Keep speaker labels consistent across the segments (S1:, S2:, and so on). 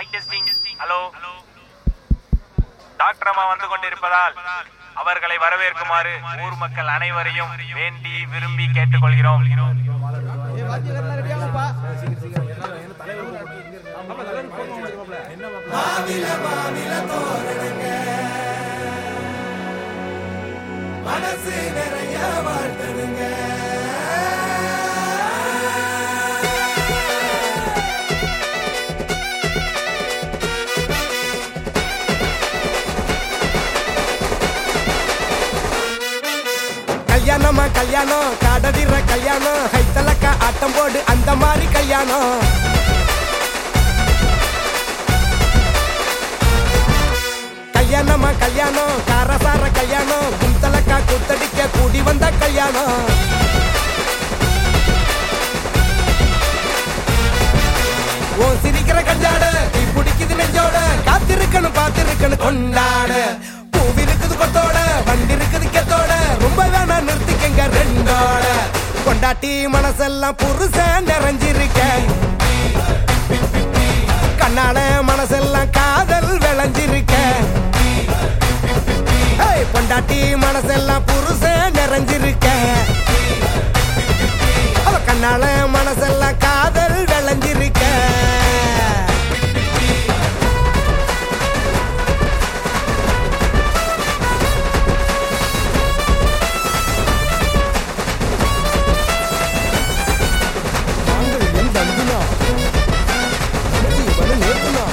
S1: mic testing hello doctor அம்மா வந்து கொண்டிருப்பதால் அவர்களை வரவேற்குமாறு ஊர் மக்கள் அனைவரையும் வேண்டி விரும்பி கேட்டுக்கொள்கிறோம்
S2: மனசு நிறைய வாழ்த்தனுங்க கல்யாணமா கல்யாணம் காடடிற கல்யாணம் ஹைத்தலக்கா ஆட்டம் போடு அந்த மாதிரி கல்யாணம் கல்யாணமா கல்யாணம் காரசார கல்யாணம் குந்தலக்கா குத்தடிக்க கூடி வந்த கல்யாணம் ஓ சிரிக்கிற கஞ்சாட நீ பிடிக்குது நெஞ்சோட காத்திருக்கணும் பார்த்திருக்கணும் கொண்டாட பூவி இருக்குது கொத்தோட வண்டி இருக்குது கெத்தோட ரொம்ப வேணா நிறுத்திக்கங்க ரெண்டோட கொண்டாட்டி மனசெல்லாம் புருஷன் நிறைஞ்சிருக்க கண்ணால மனசெல்லாம் காதல் விளைஞ்சிருக்க ஏய், பொண்டாட்டி மனசெல்லாம் புருஷன் நிறைஞ்சிருக்க அவ கண்ணால மனசெல்லாம் காதல் விளைஞ்சிருக்க மாங்கல்யம் தந்துனா ஜீவன நேர்த்துனா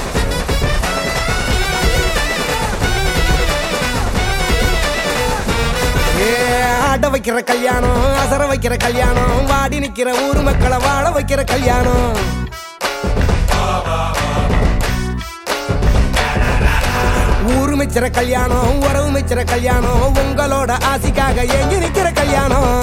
S2: ஏ, ஆட வைக்கிற கல்யாணம் அசர வைக்கிற கல்யாணம் வாடி நிக்கிற ஊர் மக்களை வாழ வைக்கிற கல்யாணம் ஊரு மிச்சிற கல்யாணம் உறவு மிச்சிற கல்யாணம் உங்களோட ஆசைக்காக எங்கி நிக்கிற கல்யாணம்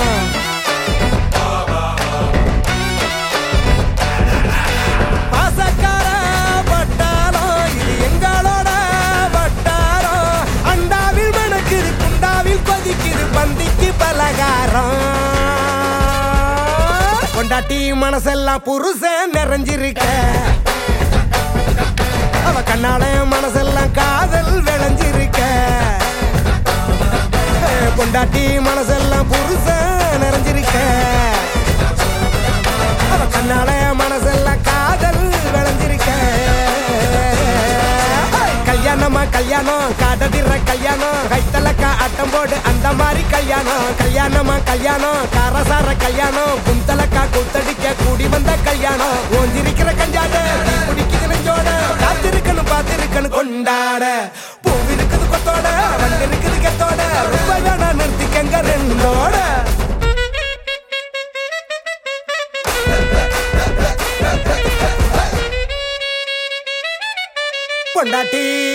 S2: பாசக்கார பட்டாளம் இது எங்களோட வட்டாரம் அண்டாவில் மணக்குது குண்டாவில் கொதிக்குது பந்திக்கு பலகாரம் கொண்டாட்டி மனசெல்லாம் புருஷன் நிறைஞ்சிருக்க அவ கண்ணால மனசெல்லாம் காதல் விளைஞ்சிருக்க கொண்டாட்டி மனசெல்லாம் புருஷன் நிறைஞ்சிருக்க அவ கண்ணால மனசெல்லாம் காதல் விளைஞ்சிருக்க கல்யாணமா கல்யாணம் காடதிற கல்யாணம் கைத்தலக்கா ஆட்டம் போடு அந்த மாதிரி கல்யாணம் கல்யாணமா கல்யாணம் காரசார கல்யாணம் குந்தலக்கா குத்தடிக்க கூடி வந்த கல்யாணம் ஓஞ்சிருக்கிற கஞ்சாட நீ பிடிக்குது நெஞ்சோட காத்திருக்கணும் பார்த்திருக்கணும் கொண்டாட பூவி இருக்குது கொத்தோட வண்டி இருக்குது கெத்தோட ரொம்ப வேணா நிறுத்திக்கங்க ரெண்டோட பொண்டாட்டி